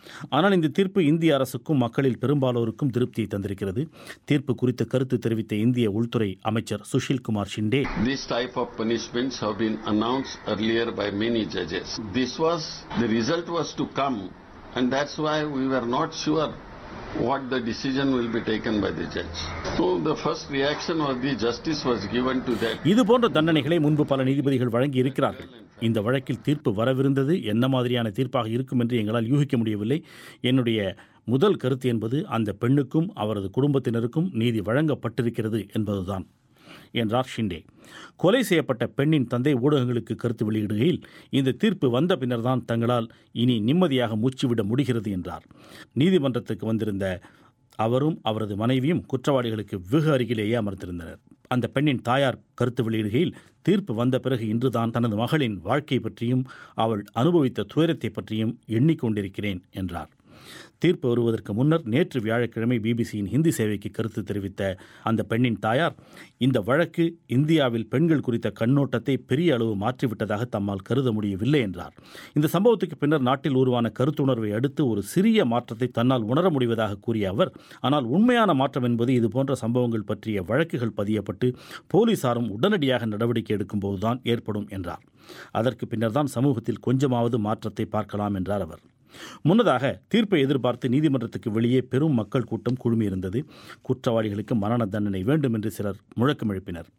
ஆனால் இந்த தீர்ப்பு இந்திய அரசுக்கும் மக்களில் பெரும்பாலோருக்கும் திருப்தியை தந்திருக்கிறது தீர்ப்பு குறித்த கருத்து தெரிவித்த இந்திய உள்துறை அமைச்சர் Sushil Kumar Shinde This type of punishments have been announced earlier by many judges. This was, the result was to come, and that's why we were not sure what the decision will be taken by the judge. So the first reaction was the justice was given to that. இது போன்ற தண்டனைகளை முன்பு பல நீதிபதிகள் வழங்கி இருக்கிறார்கள் இந்த வழக்கில் தீர்ப்பு வரவிருந்தது என்ன மாதிரியான தீர்ப்பாக இருக்கும் என்று எங்களால் யூகிக்க முடியவில்லை என்னுடைய முதல் கருத்து என்பது அந்த பெண்ணுக்கும் அவரது குடும்பத்தினருக்கும் நீதி வழங்கப்பட்டிருக்கிறது என்பதுதான் என்றார் ஷிண்டே கொலை செய்யப்பட்ட பெண்ணின் தந்தை ஊடகங்களுக்கு கருத்து வெளியிடுகையில் இந்த தீர்ப்பு வந்த பின்னர்தான் தங்களால் இனி நிம்மதியாக மூச்சுவிட முடிகிறது என்றார் நீதிமன்றத்துக்கு வந்திருந்த அவரும் அவரது மனைவியும் குற்றவாளிகளுக்கு வெகு அருகிலேயே அமர்ந்திருந்தனர் அந்த பெண்ணின் தாயார் கருத்து வெளியிடுகையில் தீர்ப்பு வந்த பிறகு இன்றுதான் தனது மகளின் வாழ்க்கை பற்றியும் அவள் அனுபவித்த துயரத்தை பற்றியும் எண்ணிக்கொண்டிருக்கிறேன் என்றார் தீர்ப்பு வருவதற்கு முன்னர் நேற்று வியாழக்கிழமை பிபிசியின் ஹிந்தி சேவைக்கு கருத்து தெரிவித்த அந்த பெண்ணின் தாயார் இந்த வழக்கு இந்தியாவில் பெண்கள் குறித்த கண்ணோட்டத்தை பெரிய அளவு மாற்றிவிட்டதாக தம்மால் கருத முடியவில்லை என்றார் இந்த சம்பவத்துக்கு பின்னர் நாட்டில் உருவான கருத்துணர்வை அடுத்து ஒரு சிறிய மாற்றத்தை தன்னால் உணர முடிவதாக கூறிய அவர் ஆனால் உண்மையான மாற்றம் என்பது இதுபோன்ற சம்பவங்கள் பற்றிய வழக்குகள் பதியப்பட்டு போலீசாரும் உடனடியாக நடவடிக்கை எடுக்கும்போதுதான் ஏற்படும் என்றார் அதற்கு பின்னர்தான் சமூகத்தில் கொஞ்சமாவது மாற்றத்தை பார்க்கலாம் என்றார் அவர் முன்னதாக தீர்ப்பை எதிர்பார்த்து நீதிமன்றத்துக்கு வெளியே பெரும் மக்கள் கூட்டம் குழுமியிருந்தது குற்றவாளிகளுக்கு மரண தண்டனை வேண்டும் என்று சிலர் முழக்கம் எழுப்பினர்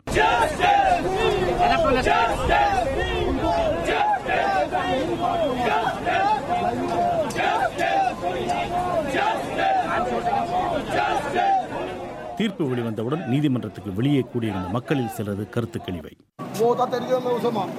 தீர்ப்பு வெளிவந்தவுடன் நீதிமன்றத்துக்கு வெளியே கூடியிருந்த மக்களில் சிலரது கருத்து கழிவை वो होता तरीके में उसे मार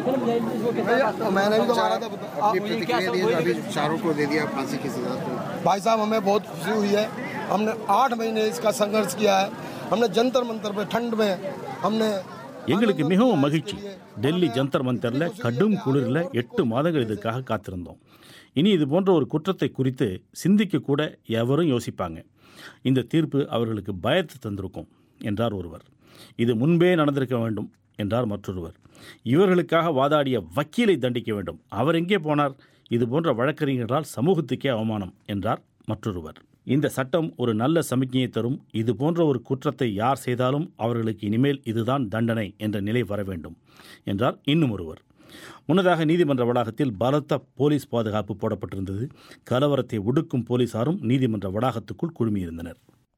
भैया, मैंने भी तो मारा था अपनी प्रतिक्रिया दी है, अभी चारों को दे दिया फांसी की सजा तो भाई साहब हमें बहुत खुशी हुई है हमने आठ महीने इसका संघर्ष किया है हमने जंतर मंतर पे ठंड में हमने எங்களுக்கு மிகவும் மகிழ்ச்சி டெல்லி ஜந்தர் மந்தரில் கடும் குளிரில் எட்டு மாதங்கள் இதற்காக காத்திருந்தோம் இனி இது போன்ற ஒரு குற்றத்தை குறித்து சிந்திக்க கூட எவரும் யோசிப்பாங்க இந்த தீர்ப்பு அவர்களுக்கு பயத்தை தந்திருக்கும் என்றார் ஒருவர் இது முன்பே நடந்திருக்க வேண்டும் என்றார் மற்றொருவர் இவர்களுக்காக வாதாடிய வக்கீலை தண்டிக்க வேண்டும் அவர் எங்கே போனார் இது போன்ற வழக்கறிஞர்களால் சமூகத்துக்கே அவமானம் என்றார் மற்றொருவர் இந்த சட்டம் ஒரு நல்ல சமிக்ஞையை தரும் இது போன்ற ஒரு குற்றத்தை யார் செய்தாலும் அவர்களுக்கு இனிமேல் இதுதான் தண்டனை என்ற நிலை வர வேண்டும் என்றார் இன்னும் ஒருவர் முன்னதாக நீதிமன்ற வளாகத்தில் பலத்த போலீஸ் பாதுகாப்பு போடப்பட்டிருந்தது கலவரத்தை ஒடுக்கும் போலீசாரும் நீதிமன்ற வளாகத்துக்குள் குழுமியிருந்தனர்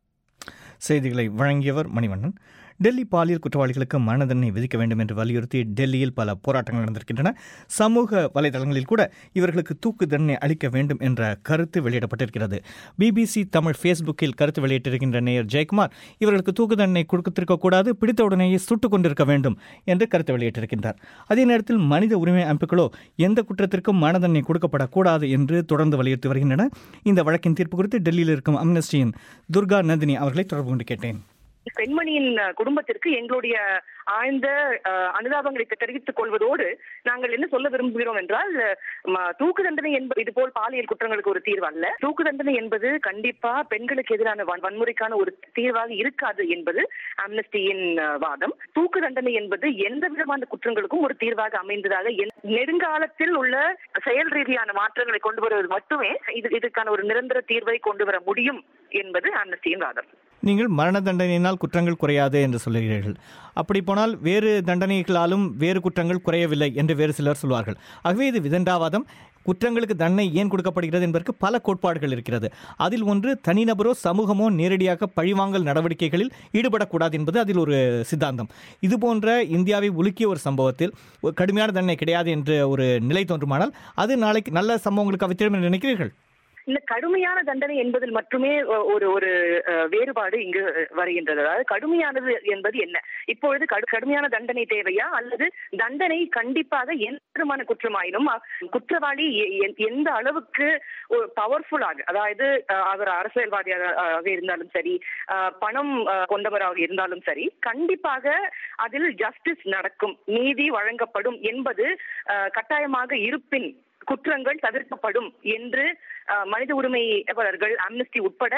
செய்திகளை வழங்கியவர் மணிவண்ணன் டெல்லி பாலியல் குற்றவாளிகளுக்கு மரண தண்டனை விதிக்க வேண்டும் என்று வலியுறுத்தி டெல்லியில் பல போராட்டங்கள் நடந்திருக்கின்றன சமூக வலைதளங்களில் கூட இவர்களுக்கு தூக்கு தண்டனை அளிக்க வேண்டும் என்ற கருத்து வெளியிடப்பட்டிருக்கிறது பிபிசி தமிழ் ஃபேஸ்புக்கில் கருத்து வெளியிட்டிருக்கின்ற நேயர் ஜெயக்குமார் இவர்களுக்கு தூக்கு தண்டனை கொடுத்திருக்கக்கூடாது பிடித்த உடனேயே சுட்டுக் கொண்டிருக்க வேண்டும் என்று கருத்து வெளியிட்டிருக்கின்றார் அதே நேரத்தில் மனித உரிமை அமைப்புகளோ எந்த குற்றத்திற்கும் மரண தண்டனை கொடுக்கப்படக்கூடாது என்று தொடர்ந்து வலியுறுத்தி வருகின்றன இந்த வழக்கின் தீர்ப்பு குறித்து டெல்லியில் இருக்கும் அம்னஸ்டியின் துர்கா நந்தினி அவர்களை தொடர்பு கொண்டு கேட்டேன் பெண்மணியின் அஹ், குடும்பத்திற்கு எங்களுடைய ஆழ்ந்த அஹ், அனுதாபங்களை தெரிவித்துக் கொள்வதோடு நாங்கள் என்ன சொல்ல விரும்புகிறோம் என்றால் ம- தூக்கு தண்டனை என்பது இதுபோல் பாலியல் குற்றங்களுக்கு ஒரு தீர்வு அல்ல தூக்கு தண்டனை என்பது கண்டிப்பா பெண்களுக்கு எதிரான வன்- வன்முறைக்கான ஒரு தீர்வாக இருக்காது என்பது அம்னஸ்டியின் அஹ், வாதம் தூக்கு தண்டனை என்பது எந்த விதமான குற்றங்களுக்கும் ஒரு தீர்வாக அமைந்ததாக என்- நெடுங்காலத்தில் உள்ள செயல் ரீதியான மாற்றங்களை கொண்டு வருவது மட்டுமே இது இதுக்கான ஒரு நிரந்தர தீர்வை கொண்டு வர முடியும் என்பது அம்னஸ்டியின் வாதம் நீங்கள் மரண தண்டனையினால் குற்றங்கள் குறையாது என்று சொல்லுகிறீர்கள் அப்படி போனால் வேறு தண்டனைகளாலும் வேறு குற்றங்கள் குறையவில்லை என்று வேறு சிலர் சொல்வார்கள் ஆகவே இது விதண்டாவாதம் குற்றங்களுக்கு தண்டனை ஏன் கொடுக்கப்படுகிறது என்பதற்கு பல கோட்பாடுகள் இருக்கிறது அதில் ஒன்று தனிநபரோ சமூகமோ நேரடியாக பழிவாங்கல் நடவடிக்கைகளில் ஈடுபடக்கூடாது என்பது அதில் ஒரு சித்தாந்தம் இது போன்ற இந்தியாவை உலுக்கிய ஒரு சம்பவத்தில் ஒரு கடுமையான தண்டனை கிடையாது என்ற ஒரு நிலை தோன்றுமானால் அது நாளைக்கு நல்ல சம்பவங்களுக்கு அவத்திரம் என்று நினைக்கிறீர்கள் இந்த கடுமையான தண்டனை என்பதில் மட்டுமே ஒ- ஒரு ஒரு அஹ், வேறுபாடு இங்கு வருகின்றது அதாவது கடுமையானது என்பது என்ன இப்பொழுது கடு- கடுமையான தண்டனை தேவையா அல்லது தண்டனை கண்டிப்பாக எந்த விதமான குற்றமாயினும் அ- குற்றவாளி எ- எ- எந்த அளவுக்கு பவர்ஃபுல்லாக அதாவது அஹ், அவர் அரசியல்வாதியாக ஆக இருந்தாலும் சரி அஹ், பணம் அஹ், கொண்டவராக இருந்தாலும் சரி கண்டிப்பாக அதில் ஜஸ்டிஸ் நடக்கும் நீதி வழங்கப்படும் என்பது அஹ், கட்டாயமாக இருப்பின் குற்றங்கள் தவிர்க்கப்படும் என்று அஹ், மனித உரிமையாளர்கள் அம்னஸ்டி உட்பட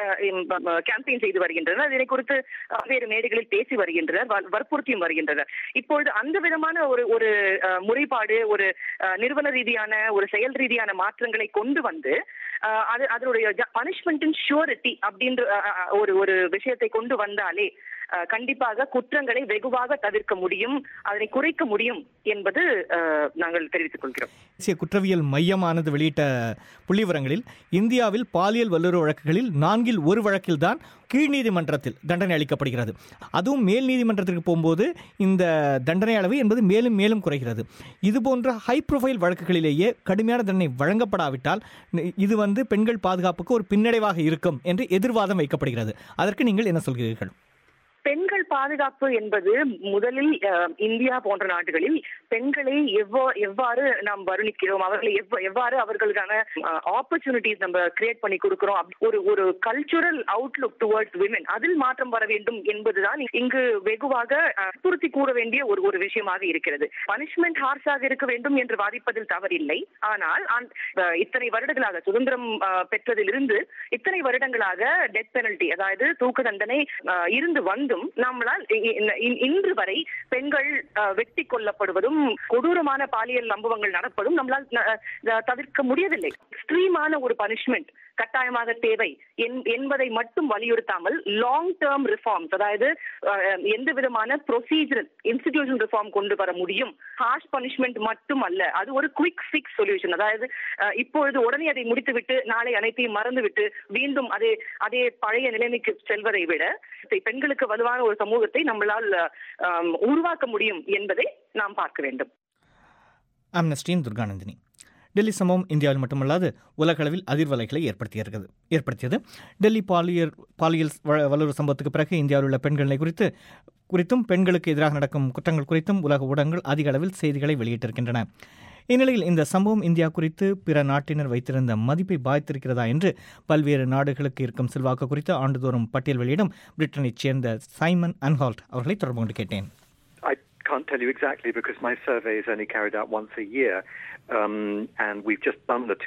கேம்பெயின் செய்து வருகின்றனர் இதனை குறித்து வேறு மேடைகளில் பேசி வருகின்றனர் வ- வற்புறுத்தியும் வருகின்றனர் இப்பொழுது அந்த விதமான ஒரு ஒரு அஹ், முறைப்பாடு ஒரு அஹ், நிறுவன ரீதியான ஒரு செயல் ரீதியான மாற்றங்களை கொண்டு வந்து அஹ், அது அதனுடைய பனிஷ்மெண்டின் ஷூரிட்டி அப்படின்ற அஹ், அஹ், ஒரு ஒரு விஷயத்தை கொண்டு வந்தாலே அஹ், கண்டிப்பாக குற்றங்களை வெகுவாக தவிர்க்க முடியும் அதனை குறைக்க முடியும் என்பது அஹ், நாங்கள் தெரிவித்துக் கொள்கிறோம் தேசிய குற்றவியல் மையமானது வெளியிட்ட புள்ளிவிவரங்களில் இந்தியாவில் பாலியல் வல்லுறவு வழக்குகளில் நான்கில் ஒரு வழக்கில்தான் கீழ் நீதிமன்றத்தில் தண்டனை அளிக்கப்படுகிறது அதுவும் மேல் நீதிமன்றத்திற்கு போகும்போது இந்த தண்டனை அளவு என்பது மேலும் மேலும் குறைகிறது இது போன்ற ஹை ப்ரொஃபைல் வழக்குகளிலேயே கடுமையான தண்டனை வழங்கப்படாவிட்டால் இது வந்து பெண்கள் பாதுகாப்புக்கு ஒரு பின்னடைவாக இருக்கும் என்று எதிர்வாதம் வைக்கப்படுகிறது அதற்கு நீங்கள் என்ன சொல்கிறீர்கள் பெண்கள் பாதுகாப்பு என்பது முதலில் அஹ், இந்தியா போன்ற நாடுகளில் பெண்களை எவ்வா எவ்வாறு நாம் வருணிக்கிறோம் அவர்களை எவ்வ- எவ்வாறு அவர்களுக்கான ஆப்பர்ச்சுனிட்டிஸ் நம்ம கிரியேட் பண்ணி கொடுக்கிறோம் அப்~ ஒரு ஒரு கல்ச்சுரல் அவுட்லுக் டுவர்ட்ஸ் விமன் அதில் மாற்றம் வர வேண்டும் என்பதுதான் இங்கு வெகுவாக அஹ், வற்புறுத்தி கூற வேண்டிய ஒரு ஒரு விஷயமாக இருக்கிறது பனிஷ்மெண்ட் ஹார்ஸாக இருக்க வேண்டும் என்று வாதிப்பதில் தவறில்லை ஆனால் அந்த- அஹ், இத்தனை வருடங்களாக சுதந்திரம் அஹ், பெற்றதிலிருந்து இத்தனை வருடங்களாக டெத் பெனல்டி அதாவது தூக்கு தண்டனை அஹ், இருந்து வந்தும் நம்மளால் இ- இ- இ- இன்று வரை பெண்கள் அஹ், வெட்டி கொல்லப்படுவதும் கொடூரமான பாலியல் சம்பவங்கள் நடப்பதும் நம்மளால் ந- அஹ், தவிர்க்க முடியவில்லை எக்ஸ்ட்ரீமான ஒரு பனிஷ்மெண்ட் கட்டாயமாக தேவை என்- என்பதை மட்டும் வலியுறுத்தாமல் லாங் டேர்ம் ரிஃபார்ம்ஸ் அதாவது அஹ், எந்த விதமான ப்ரொசீஜரல் இன்ஸ்டிடியூஷன் ரிஃபார்ம் கொண்டு வர முடியும் ஹார்ஷ் பனிஷ்மெண்ட் மட்டும் அல்ல அது ஒரு குவிக் ஃபிக்ஸ் சொல்யூஷன் அதாவது அஹ், இப்பொழுது உடனே அதை முடித்துவிட்டு நாளை அனைத்தையும் மறந்துவிட்டு மீண்டும் அதே அதே பழைய நிலைமைக்கு செல்வதை விட பெண்களுக்கு வலுவான ஒரு சமூகத்தை நம்மளால் அஹ், உருவாக்க முடியும் என்பதை நாம் பார்க்க வேண்டும் அம்னஸ்டியின் துர்கானந்தினி டெல்லி சம்பவம் இந்தியாவில் மட்டுமல்லாது உலகளவில் அதிர்வலைகளை ஏற்படுத்தியிருக்கிறது ஏற்படுத்தியது டெல்லி பாலியல் பாலியல் வ- வல்லுறவு சம்பவத்துக்கு பிறகு இந்தியாவில் உள்ள பெண்கள் நிலை குறித்து குறித்தும் பெண்களுக்கு எதிராக நடக்கும் குற்றங்கள் குறித்தும் உலக ஊடகங்கள் அதிக அளவில் செய்திகளை வெளியிட்டிருக்கின்றன இந்நிலையில் இந்த சம்பவம் இந்தியா குறித்து பிற நாட்டினர் வைத்திருந்த மதிப்பை பாய்த்திருக்கிறதா என்று பல்வேறு நாடுகளுக்கு இருக்கும் செல்வாக்கு குறித்து ஆண்டுதோறும் பட்டியல் வெளியிடும் பிரிட்டனைச் சேர்ந்த சைமன் அன்ஹால்ட் அவர்களை தொடர்பு கொண்டு கேட்டேன் I can't tell you exactly because my survey is only carried out once a year, um, and we've just done the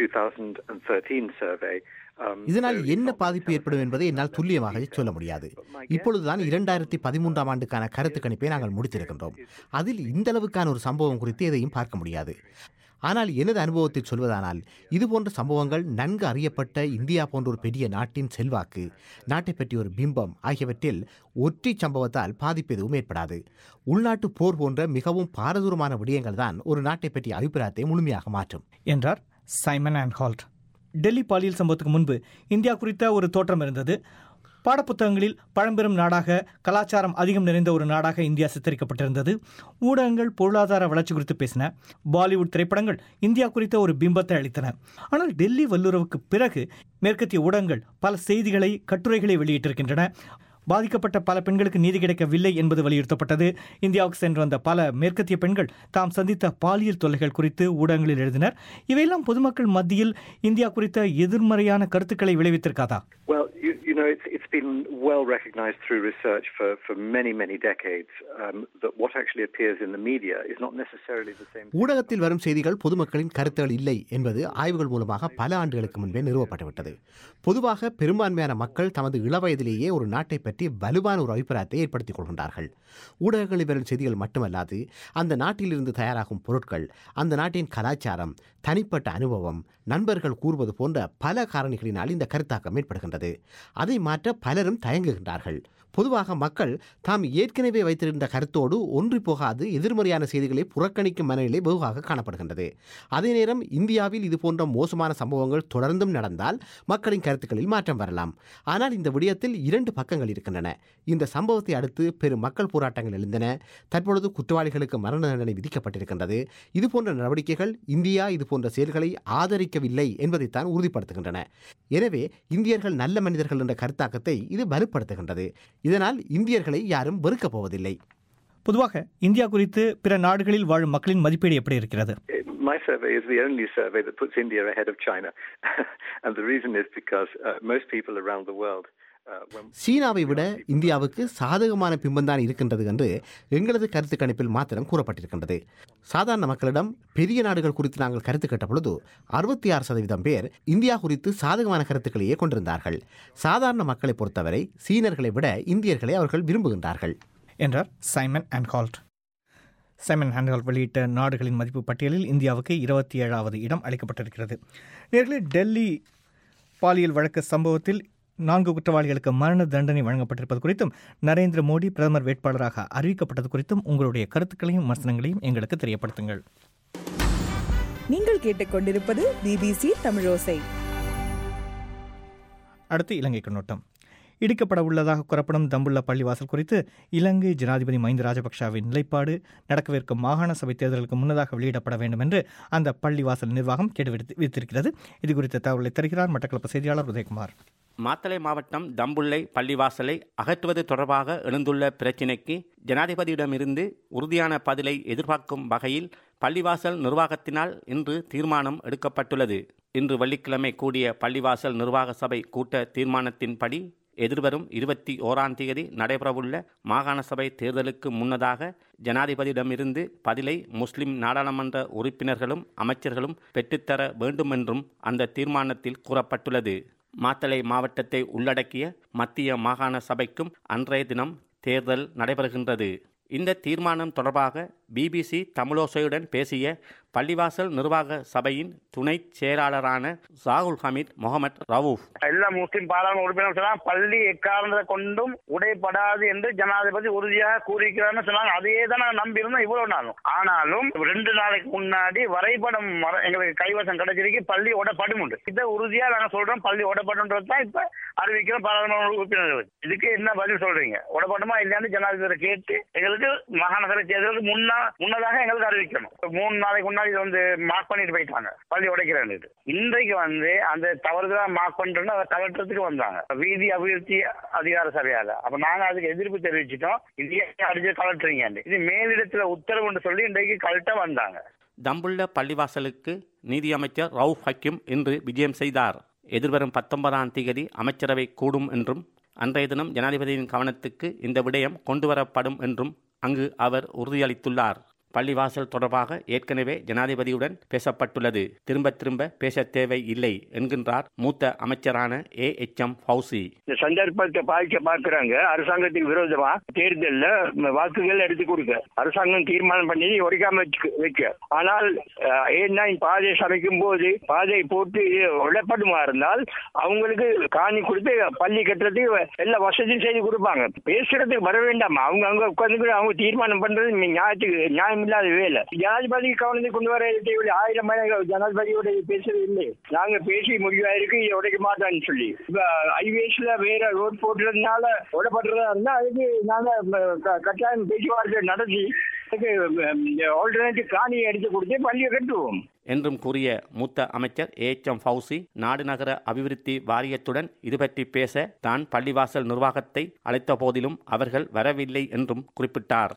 2013 survey. Um, இதனால் so என்ன பாதிப்பு ஏற்படும் என்பதை என்னால் துல்லியமாக சொல்ல முடியாது இப்பொழுதுதான் இரண்டாயிரத்தி பதிமூன்றாம் ஆண்டுக்கான கருத்து கணிப்பை நாங்கள் முடித்திருக்கின்றோம் அதில் இந்த அளவுக்கான ஒரு சம்பவம் குறித்து எதையும் பார்க்க முடியாது ஆனால் எனது அனுபவத்தில் சொல்வதானால் இதுபோன்ற சம்பவங்கள் நன்கு அறியப்பட்ட இந்தியா போன்ற ஒரு பெரிய நாட்டின் செல்வாக்கு நாட்டை பற்றிய ஒரு பிம்பம் ஆகியவற்றில் ஒற்றை சம்பவத்தால் பாதிப்பு எதுவும் ஏற்படாது உள்நாட்டு போர் போன்ற மிகவும் பாரதூரமான விடயங்கள் தான் ஒரு நாட்டை பற்றிய அபிப்பிராயத்தை முழுமையாக மாற்றும் என்றார் சைமன் அண்ட் ஹால்ட் டெல்லி பாலியல் சம்பவத்துக்கு முன்பு இந்தியா குறித்த ஒரு தோற்றம் இருந்தது பாடப்புத்தகங்களில் பழம்பெரும் நாடாக கலாச்சாரம் அதிகம் நிறைந்த ஒரு நாடாக இந்தியா சித்தரிக்கப்பட்டிருந்தது ஊடகங்கள் பொருளாதார வளர்ச்சி குறித்து பேசின பாலிவுட் திரைப்படங்கள் இந்தியா குறித்த ஒரு பிம்பத்தை அளித்தன ஆனால் டெல்லி வல்லுறவுக்கு பிறகு மேற்கத்திய ஊடகங்கள் பல செய்திகளை கட்டுரைகளை வெளியிட்டிருக்கின்றன பாதிக்கப்பட்ட பல பெண்களுக்கு நீதி கிடைக்கவில்லை என்பது வலியுறுத்தப்பட்டது இந்தியாவுக்கு சென்று வந்த பல மேற்கத்திய பெண்கள் தாம் சந்தித்த பாலியல் தொல்லைகள் குறித்து ஊடகங்களில் எழுதினர் இவையெல்லாம் பொதுமக்கள் மத்தியில் இந்தியா குறித்த எதிர்மறையான கருத்துக்களை விளைவித்திருக்காதா Well, you, you know, it's, it's been well recognized through research for, for many, many decades um, that what actually appears in the media is not necessarily the same. ஊடகத்தில் வரும் செய்திகள் பொதுமக்களின் கருத்துகள் இல்லை என்பது ஆய்வுகள் மூலமாக பல ஆண்டுகளுக்கு முன்பே நிறுவப்பட்டுவிட்டது பொதுவாக பெரும்பான்மையான மக்கள் தமது இளவயதிலேயே ஒரு நாட்டை பற்றி வலுவான ஒரு அபிப்பிராயத்தை ஏற்படுத்திக் கொள்கின்றார்கள் ஊடகங்களில் வரும் செய்திகள் மட்டுமல்லாது அந்த நாட்டிலிருந்து தயாராகும் பொருட்கள் அந்த நாட்டின் கலாச்சாரம் தனிப்பட்ட அனுபவம் நண்பர்கள் கூறுவது போன்ற பல காரணிகளினால் இந்த கருத்தாக்கம் ஏற்படுகின்றது அதை மாற்ற பலரும் தயங்குகின்றார்கள் பொதுவாக மக்கள் தாம் ஏற்கனவே வைத்திருந்த கருத்தோடு ஒன்றி போகாது எதிர்மறையான செய்திகளை புறக்கணிக்கும் மனநிலை வெகுவாக காணப்படுகின்றது அதே நேரம் இந்தியாவில் இது போன்ற மோசமான சம்பவங்கள் தொடர்ந்தும் நடந்தால் மக்களின் கருத்துக்களில் மாற்றம் வரலாம் ஆனால் இந்த விடயத்தில் இரண்டு பக்கங்கள் இருக்கின்றன இந்த சம்பவத்தை அடுத்து பெரும் மக்கள் போராட்டங்கள் எழுந்தன தற்பொழுது குற்றவாளிகளுக்கு மரண தண்டனை விதிக்கப்பட்டிருக்கின்றது இது போன்ற நடவடிக்கைகள் இந்தியா இது போன்ற செயல்களை ஆதரிக்கவில்லை என்பதைத்தான் உறுதிப்படுத்துகின்றன எனவே இந்தியர்கள் நல்ல மனிதர்கள் என்ற கருத்தாக்கத்தை இது வலுப்படுத்துகின்றது இதனால் இந்தியர்களை யாரும் வெறுக்கப் போவதில்லை பொதுவாக இந்தியா குறித்து பிற நாடுகளில் வாழும் மக்களின் மதிப்பீடு எப்படி இருக்கிறது My survey is the only survey that puts India ahead of China. and the reason is because uh, most people around the world uh, when சீனாவை விட இந்தியாவுக்கு சாதகமான பிம்பம்தான் இருக்கின்றது என்று எங்களது கருத்து கணிப்பில் மாத்திரம் கூறப்பட்டிருக்கின்றது சாதாரண மக்களிடம் பெரிய நாடுகள் குறித்து நாங்கள் கருத்து கேட்ட பொழுது அறுபத்தி ஆறு சதவீதம் பேர் இந்தியா குறித்து சாதகமான கருத்துக்களையே கொண்டிருந்தார்கள் சாதாரண மக்களை பொறுத்தவரை சீனர்களை விட இந்தியர்களை அவர்கள் விரும்புகின்றார்கள் என்றார் Simon Anholt Simon Anholt வெளியிட்ட நாடுகளின் மதிப்பு பட்டியலில் இந்தியாவுக்கு இருபத்தி ஏழாவது இடம் அளிக்கப்பட்டிருக்கிறது நேர்களே டெல்லி பாலியல் வழக்கு சம்பவத்தில் நான்கு குற்றவாளிகளுக்கு மரண தண்டனை வழங்கப்பட்டிருப்பது குறித்தும் நரேந்திர மோடி பிரதமர் வேட்பாளராக அறிவிக்கப்பட்டது குறித்தும் உங்களுடைய கருத்துக்களையும் விமர்சனங்களையும் எங்களுக்கு தெரியப்படுத்துங்கள் நீங்கள் கேட்டுக்கொண்டிருப்பது பிபிசி தமிழோசை அடுத்து இலங்கை கண்ணோட்டம் இடிக்கப்பட உள்ளதாக கூறப்படும் தம்புள்ள பள்ளிவாசல் குறித்து இலங்கை ஜனாதிபதி மஹிந்த ராஜபக்ஷவின் நிலைப்பாடு நடக்கவிருக்கும் மாகாண சபை தேர்தலுக்கு முன்னதாக வெளியிடப்பட வேண்டும் என்று அந்த பள்ளிவாசல் நிர்வாகம் கேட்டு விடுத்திருக்கிறது இது குறித்த தகவலை தருகிறார் மட்டக்களப்பு செய்தியாளர் உதயகுமார் மாத்தளை மாவட்டம் தம்புள்ளை பள்ளிவாசலை அகற்றுவது தொடர்பாக எழுந்துள்ள பிரச்சினைக்கு ஜனாதிபதியிடமிருந்து உறுதியான பதிலை எதிர்பார்க்கும் வகையில் பள்ளிவாசல் நிர்வாகத்தினால் இன்று தீர்மானம் எடுக்கப்பட்டுள்ளது இன்று வெள்ளிக்கிழமை கூடிய பள்ளிவாசல் நிர்வாக சபை கூட்ட தீர்மானத்தின்படி எதிர்வரும் இருபத்தி ஓராம் தேதி நடைபெறவுள்ள மாகாண சபை தேர்தலுக்கு முன்னதாக ஜனாதிபதியிடமிருந்து பதிலை முஸ்லிம் நாடாளுமன்ற உறுப்பினர்களும் அமைச்சர்களும் பெற்றுத்தர வேண்டுமென்றும் அந்த தீர்மானத்தில் கூறப்பட்டுள்ளது மாத்தளை மாவட்டத்தை உள்ளடக்கிய மத்திய மாகாண சபைக்கும் அன்றைய தினம் தேர்தல் நடைபெறுகின்றது இந்த தீர்மானம் தொடர்பாக பிபிசி தமிழோசையுடன் பேசிய பள்ளிவாசல் நிர்வாக சபையின் துணை செயலாளரான சாகுல் ஹமீத் முகமது ரவூஃப் எல்லா முஸ்லிம் பாராளுமன்ற உறுப்பினர் சொன்னாங்க பள்ளி எக்காரணத்தை கொண்டும் உடைப்படாது என்று ஜனாதிபதி உறுதியாக கூறியிருக்கிறார்னு சொன்னாங்க அதையே தான் நாங்கள் நம்பியிருந்தோம் இவ்வளவு நாளும் ஆனாலும் ரெண்டு நாளைக்கு முன்னாடி வரைபடம் வர- எங்களுக்கு கைவசம் கிடைச்சிருக்கு பள்ளி உடப்படும் உண்டு இதை உறுதியா நாங்க சொல்றோம் பள்ளி உடப்படுன்றது தான் இப்ப அறிவிக்கிறோம் பாராளுமன்ற உறுப்பினர்கள் இதுக்கு என்ன பதில் சொல்றீங்க உடப்படுமா இல்லையான்னு ஜனாதிபதி கேட்டு எங்களுக்கு மாகாண சபை தேர்தலுக்கு முன்னா முன்னதாக எங்களுக்கு அறிவிக்கணும் மூணு நாளைக்கு முன்னாடி இதை வந்து மார்க் பண்ணிட்டு போயிட்டாங்க பள்ளி உடைக்கிறேன்னு இன்றைக்கு வந்து அந்த தவறுதலா மார்க் பண்ணிட்டு அதை கலட்டுறதுக்கு வந்தாங்க வீதி அபிவிருத்தி அதிகார சபையால அப்ப நாங்க அதுக்கு எதிர்ப்பு தெரிவிச்சிட்டோம் இது ஏன் அடிச்சு கலட்டுறீங்க இது மேலிடத்துல உத்தரவுன்னு சொல்லி இன்றைக்கு கலட்ட வந்தாங்க தம்புள்ள பள்ளிவாசலுக்கு நீதியமைச்சர் ரவுஃப் ஹக்கீம் இன்று விஜயம் செய்தார் எதிர்வரும் பத்தொன்பதாம் தேதி அமைச்சரவை கூடும் என்றும் அன்றைய தினம் ஜனாதிபதியின் கவனத்துக்கு இந்த விடயம் கொண்டுவரப்படும் என்றும் அங்கு அவர் உறுதியளித்துள்ளார் பள்ளிவாசல் தொடர்பாக ஏற்கனவே ஜனாதிபதியுடன் பேசப்பட்டுள்ளது திரும்ப திரும்ப பேச தேவை இல்லை என்கின்றார் மூத்த அமைச்சரான ஏ எச் எம் ஃபவுசி இந்த சந்தர்ப்பத்தை பாதிக்க பார்க்கறாங்க அரசாங்கத்துக்கு விரோதமா தேர்தல்ல வாக்குகள் எடுத்து கொடுக்க அரசாங்கம் தீர்மானம் பண்ணி உடைக்காம வச்சுக்க- வைக்க ஆனால் அஹ், ஏன்னா இந்த பாதையை சமைக்கும் போது பாதையை போட்டு உடப்படுமா இருந்தால் அவங்களுக்கு காணி கொடுத்து பள்ளி கட்டுறதுக்கு எல்லா வசதியும் செய்து கொடுப்பாங்க பேசுறதுக்கு வர வேண்டாமா அவங்க அங்க உட்காந்து அவங்க தீர்மானம் பண்றது மி- நியாயத்துக்கு நியாயம் இல்லாத வேலை ஜனாதிபதி கவனத்துக்கு கொண்டு வர தேவையில்லை. ஆயிரம் மணி ஜனாதிபதியோட பேசுறது இல்லை நாங்க பேசி முடிவாயிருக்கு இதை உடைக்க மாட்டோம்னு சொல்லி இப்ப ஹைவேஸ்ல வேற ரோட் போட்டுறதுனால உடப்படுறதா இருந்தா அதுக்கு நாங்க ம, க- கட்டாயம் பேச்சுவார்த்தை நடத்தி ஆல்டர்னேட்டிவ் காணியை எடுத்து கொடுத்து பள்ளியை கட்டுவோம் என்றும் கூறிய மூத்த அமைச்சர் ஏ எச் எம் ஃபவுசி நாடு நகர அபிவிருத்தி வாரியத்துடன் இது பற்றி பேச தான் பள்ளிவாசல் நிர்வாகத்தை அழைத்த போதிலும் அவர்கள் வரவில்லை என்றும் குறிப்பிட்டார்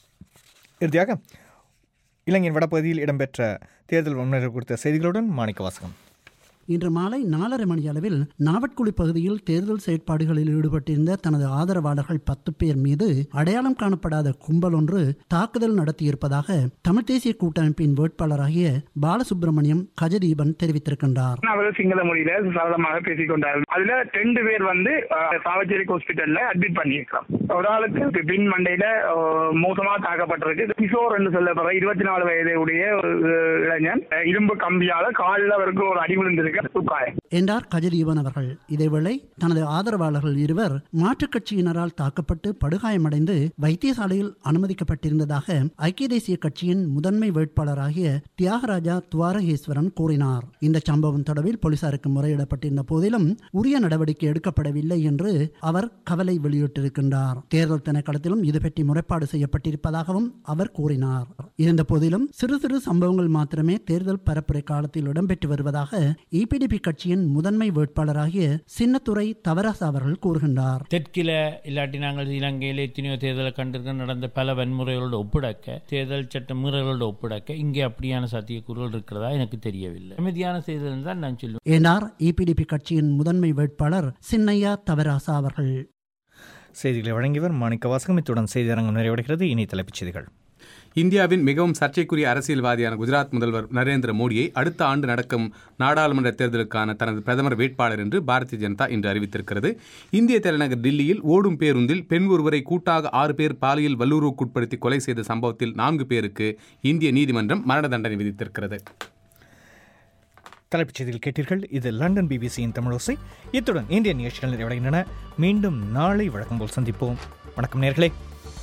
இறுதியாக இலங்கையின் வடபகுதியில் இடம்பெற்ற தேர்தல் முன்னேற்றம் குறித்த செய்திகளுடன் மாணிக்க வாசகம் இன்று மாலை நாலரை மணி அளவில் நாவட்குழி பகுதியில் தேர்தல் செயற்பாடுகளில் ஈடுபட்டிருந்த தனது ஆதரவாளர்கள் பத்து பேர் மீது அடையாளம் காணப்படாத கும்பல் ஒன்று தாக்குதல் நடத்தியிருப்பதாக தமிழ் தேசிய கூட்டமைப்பின் வேட்பாளராகிய பாலசுப்பிரமணியம் கஜதீபன் தெரிவித்திருக்கின்றார் அவர் சிங்கள மொழியில சரளமாக பேசிக் கொண்டார் அதுல ரெண்டு பேர் வந்து அஹ், சாவச்சேரி ஹாஸ்பிட்டல்ல அட்மிட் பண்ணியிருக்கோம் ஒரு ஆளுக்கு பின் மண்டையில அஹ், மோசமா தாக்கப்பட்டிருக்கு கிஷோர் என்று சொல்லப்படுற இருபத்தி நாலு வயது உடைய ஒரு இளைஞன் அஹ், இரும்பு கம்பியால காலில் அவருக்கு ஒரு அடி விழுந்திருக்கு துப்பாயம் என்றார் கஜதீபன் அவர்கள் இதேவேளை தனது ஆதரவாளர்கள் இருவர் மாற்றுக் கட்சியினரால் தாக்கப்பட்டு படுகாயமடைந்து வைத்தியசாலையில் அனுமதிக்கப்பட்டிருந்ததாக ஐக்கிய தேசிய கட்சியின் முதன்மை வேட்பாளராகிய தியாகராஜா துவாரகேஸ்வரன் கூறினார் இந்த சம்பவம் தொடர்பில் போலீசாருக்கு முறையிடப்பட்டிருந்த போதிலும் உரிய நடவடிக்கை எடுக்கப்படவில்லை என்று அவர் கவலை வெளியிட்டிருக்கின்றார் தேர்தல் திணைக்களத்திலும் இது பற்றி முறைப்பாடு செய்யப்பட்டிருப்பதாகவும் அவர் கூறினார் இருந்த போதிலும் சிறு சிறு சம்பவங்கள் மாத்திரமே தேர்தல் பரப்புரை காலத்தில் இடம்பெற்று வருவதாக இபிடிபி கட்சியின் முதன்மை வேட்பாளராகிய சின்னத்துறை தவராசா அவர்கள் கூறுகின்றார் தெற்கில இல்லாட்டி நாங்கள் இலங்கையில் எத்தனையோ தேர்தலை கண்டிருக்க நடந்த பல வன்முறைகளோடு ஒப்பிடக்க தேர்தல் சட்ட மீறலோடு ஒப்பிடக்க இங்கே அப்படியான சாத்தியக்கூறுகள் இருக்கிறதா எனக்கு தெரியவில்லை அமைதியான தேர்தல் தான் நான் சொல்லுவேன் என்றார் இபிடிபி கட்சியின் முதன்மை வேட்பாளர் சின்னையா தவராசா அவர்கள் செய்திகளை வழங்கியவர் மாணிக்க வாசகம் இத்துடன் செய்தியரங்கம் நிறைவடைகிறது இனி தலைப்புச் செய்திகள் இந்தியாவின் மிகவும் சர்ச்சைக்குரிய அரசியல்வாதியான குஜராத் முதல்வர் நரேந்திர மோடியை அடுத்த ஆண்டு நடக்கும் நாடாளுமன்ற தேர்தலுக்கான தனது பிரதமர் வேட்பாளர் என்று பாரதிய ஜனதா இன்று அறிவித்திருக்கிறது இந்திய தலைநகர் டில்லியில் ஓடும் பேருந்தில் பெண் ஒருவரை கூட்டாக ஆறு பேர் பாலியல் வல்லுறவுக்குட்படுத்தி கொலை செய்த சம்பவத்தில் நான்கு பேருக்கு இந்திய நீதிமன்றம் மரண தண்டனை விதித்திருக்கிறது தலைப்புச் செய்திகள் கேட்டீர்கள் இது லண்டன் பிபிசியின் தமிழோசை இத்துடன் இந்திய நிகழ்ச்சிகள் நிறைவடைகின்றன மீண்டும் நாளை வழக்கம் போல் சந்திப்போம் வணக்கம் நேர்களே